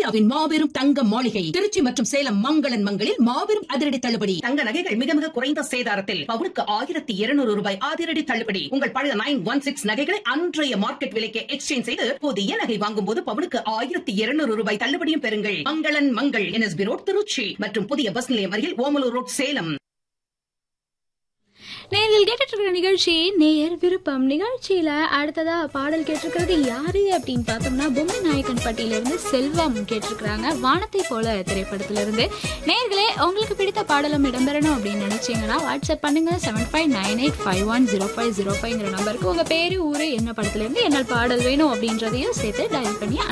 இந்தியாவின் மாபெரும் தங்க மாளிகை திருச்சி மற்றும் சேலம் மங்களன் மங்களில் மாபெரும் அதிரடி தள்ளுபடி தங்க நகைகள் மிக மிக குறைந்த சேதாரத்தில் பவுனுக்கு ஆயிரத்தி இருநூறு ரூபாய் அதிரடி தள்ளுபடி உங்கள் பழைய நைன் ஒன் சிக்ஸ் நகைகளை அன்றைய மார்க்கெட் விலைக்கு எக்ஸ்சேஞ்ச் செய்து புதிய நகை வாங்கும் போது பவுனுக்கு ஆயிரத்தி இருநூறு ரூபாய் தள்ளுபடியும் பெறுங்கள் மங்களன் மங்கள் என்எஸ்பி ரோட் திருச்சி மற்றும் புதிய பஸ் நிலையம் அருகில் ஓமலூர் ரோட் சேலம் நேரில் கேட்டுட்டு இருக்கிற நிகழ்ச்சி நேயர் விருப்பம் நிகழ்ச்சியில அடுத்ததா பாடல் கேட்டிருக்கிறது யாரு அப்படின்னு பார்த்தோம்னா பொம்மை நாயக்கன் பட்டியிலிருந்து செல்வம் கேட்டிருக்கிறாங்க வானத்தை போல திரைப்படத்திலிருந்து நேர்களே உங்களுக்கு பிடித்த பாடலும் இடம்பெறணும் அப்படின்னு நினைச்சீங்கன்னா வாட்ஸ்அப் பண்ணுங்க seven five nine eight five one zero five zero ஃபைவ்ங்கிற நம்பருக்கு உங்க பேரு ஊரு என்ன படத்துல இருந்து என்ன பாடல் வேணும் அப்படின்றதையும் சேர்த்து டயல் பண்ணி